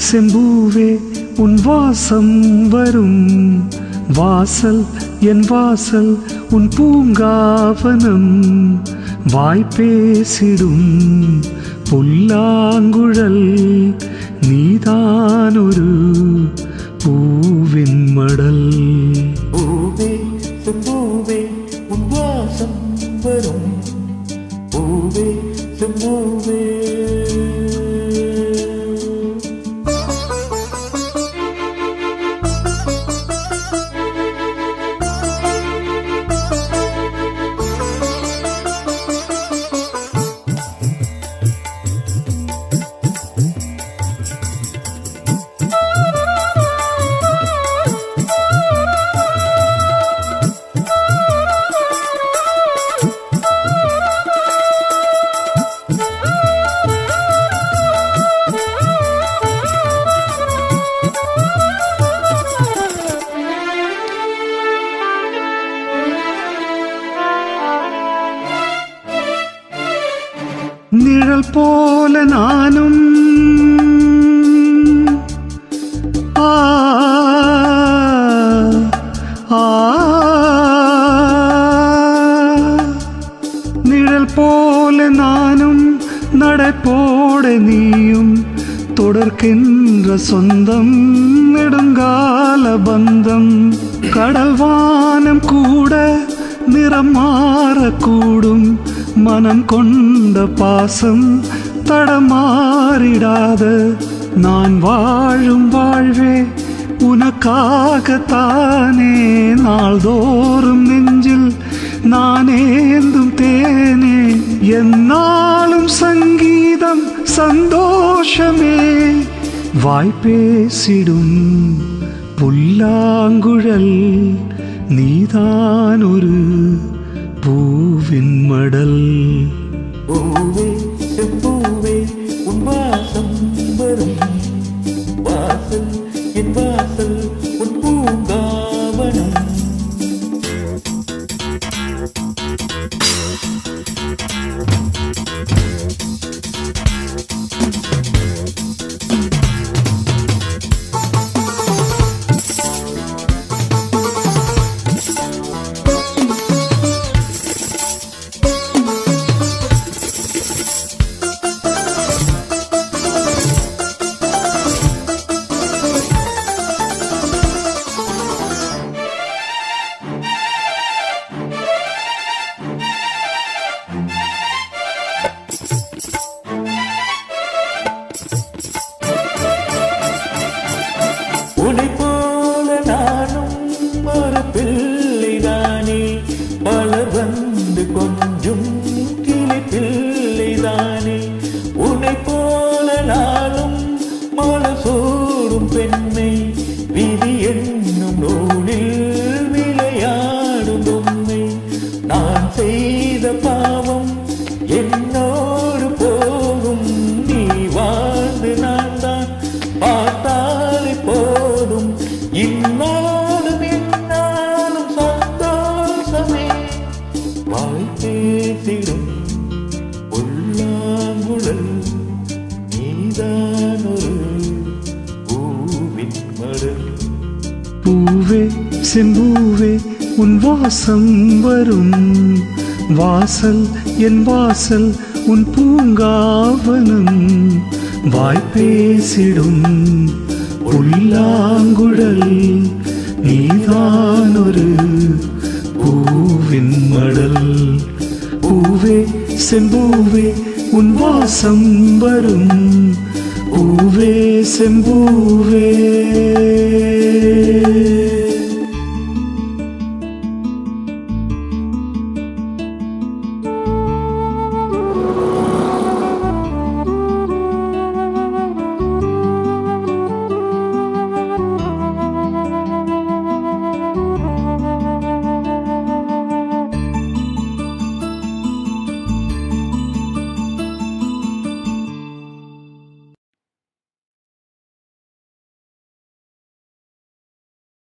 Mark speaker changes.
Speaker 1: செம்பூவே உன் வாசம் வரும் வாசல் என் வாசல் உன் பூங்காவனம் வாய்ப்பேசிடும் புல்லாங்குழல் நீதானொரு பூவின் மடல்
Speaker 2: பூவே செம்பூவே உன் வாசம் வரும் பூவே செம்பூவே
Speaker 1: நிழல் போல நானும் ஆ ஆ நிழல் போல நானும் நடப்போட நீயும் தொடர்கின்ற சொந்தம் நெடுங்கால பந்தம் கடல் வானம் கூட நிறம் மாறக்கூடும் மனம் கொண்ட பாசம் தடமாறிடாத நான் வாழும் வாழ்வே உனக்காகத்தானே நாள்தோறும் நெஞ்சில் நானேந்தும் தேனே என்னாலும் சங்கீதம் சந்தோஷமே வாய்ப்பேசிடும் புல்லாங்குழல் நீதான் ஒரு பூவின் மடல்
Speaker 2: பூவே செம்பூவே உன் வாசம் வரும் வாசல் என் வாசல் உன் பூங்காவனம் உன்னை போல நானும் ஒரு பிள்ளைதானே பலர் வந்து கொஞ்சம் கிளி பிள்ளைதானே உன்னை போல நானும் மலசோடும் பெண்ணை விதி என்னும் நூலில் விளையாடும் பொம்மை நான் செய்த பாவம் என்னோடு போகும் நீ வாழ்ந்து நான் தான் பார்த்தாலே போதும் இன்னாலும் என்னாலும் சந்தோஷமே வாய் பேசிடும் உள்ளாங்குழல் நீதான் ஒரு பூவின் மடல்
Speaker 1: பூவே செம்பூவே உன் வாசம் வரும் வாசல் என் வாசல் உன் பூங்காவனம் வாய்ப்பேசிடும் புல்லாங்குழல் நீதான் ஒரு பூவின் மடல் பூவே செம்பூவே உன் வாசம் வரும் பூவே செம்பூவே